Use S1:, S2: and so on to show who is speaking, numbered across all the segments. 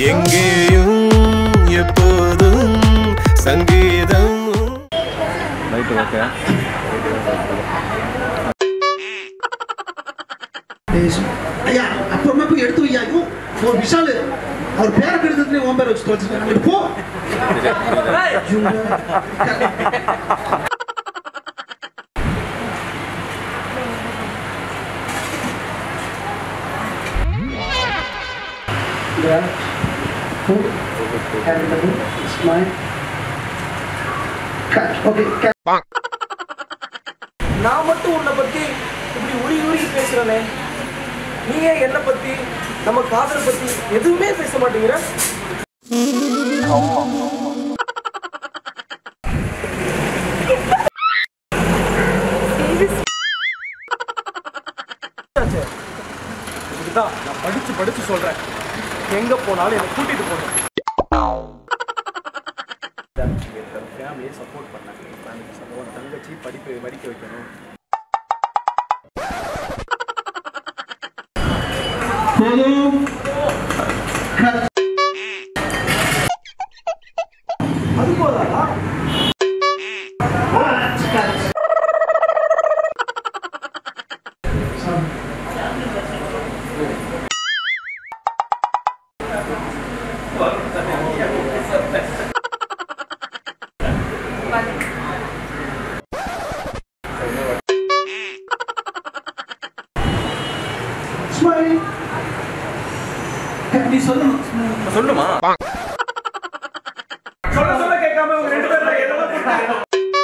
S1: எங்கேயும் எப்போதும் சங்கீதம்
S2: ரைட்டு ஓகே
S3: ஐயா அப்புறமா போய் எடுத்து வையா ஐயோ ஒரு விஷால் அவர் பேரை கெடுத்ததுலேயே உன் பேரை வச்சு தொலைச்சிருக்காங்க போ ஓகே
S4: நான் மட்டும் உன்னை பத்தி இப்படி உரி உரி பேசுறனே நீ ஏன் என்னை பத்தி நம்ம காதலை பத்தி எதுவுமே பேச மாட்டேங்கிற இதுதான் நான் படிச்சு படிச்சு சொல்றேன் எங்க போனாலும் என்னை கூட்டிட்டு போகணும் ஃபேமிலியை சப்போர்ட் பண்ணேன் ஃபேமிலிக்கு சப்போர்ட் தங்கச்சி படிப்பு படிக்க வைக்கணும்
S3: போதும்
S4: அது போதாதா
S3: ஸ்மைல் நீ சொல்லணும்
S2: சொல்லுமா
S4: சொல்ல சொல்ல கேட்காம உங்க ரெண்டு பேரும் என்னதான் போட்டாங்க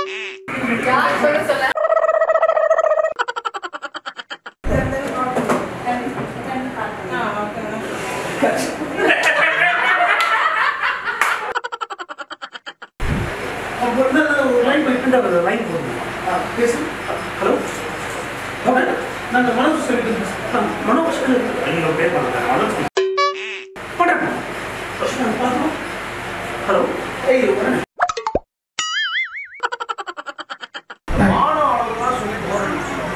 S3: அப்போ என்ன ஒரு லைன் போயிட்டு ஒரு லைன் போடணும் ஆ, பேசு ஹலோ அவன் நான் மனோஜ் சொல்லிட்டு இருந்தேன் மனோஜ் நீங்கள் பே பண்ணுறேன் மனோஜ் பண்ணுறேன் ஹலோ ஏய் வரேன்
S4: மானம் அளவுலாம் சொல்லி போறேன்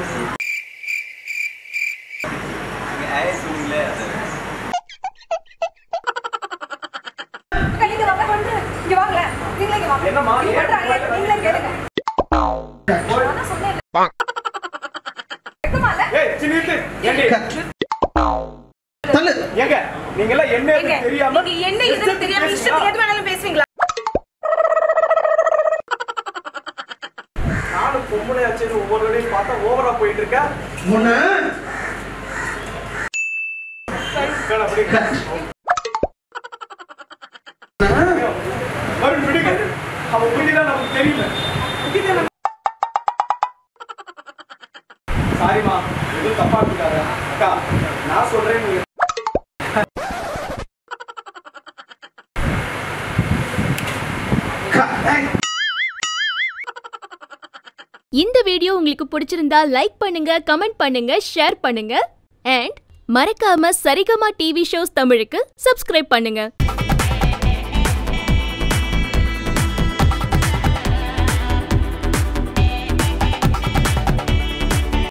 S5: நீங்க வாங்க, கொண்டு. இங்க வாங்க. நீங்களே இங்க வாங்க.
S4: என்னம்மா,
S5: இங்க
S4: ஏன்
S5: பண்றாங்க, நீங்களே கேளுங்க. நான் தான் சொன்னேன்ல. வெக்கமா இல்ல?
S4: ஏய் சின்னிட்டு ஏண்டி
S3: தள்ளு
S4: ஏங்க நீங்க எல்லாம் என்ன
S5: ஏங்க,
S4: தெரியாம
S5: நீங்க என்ன இதுன்னு தெரியாம இஷ்டத்துக்கு எது வேணாலும் பேசுவீங்களா
S4: நானும் பொம்பளை ஆச்சுன்னு ஒவ்வொரு வேலையும் பார்த்தா ஓவரா போயிட்டு இருக்க
S3: ஒன்று
S4: வேணாம், விடுங்க. மறுபடியும் விடுங்க அவ விடுதான் நமக்கு தெரியல சாரிமா எதுவும் தப்பா இருக்காரு அக்கா நான் சொல்றேன் நீங்க
S6: இந்த வீடியோ உங்களுக்கு பிடிச்சிருந்தா லைக் பண்ணுங்க கமெண்ட் பண்ணுங்க ஷேர் பண்ணுங்க அண்ட் மறக்காம சரிகமா டிவி ஷோஸ் தமிழுக்கு சப்ஸ்கிரைப் பண்ணுங்க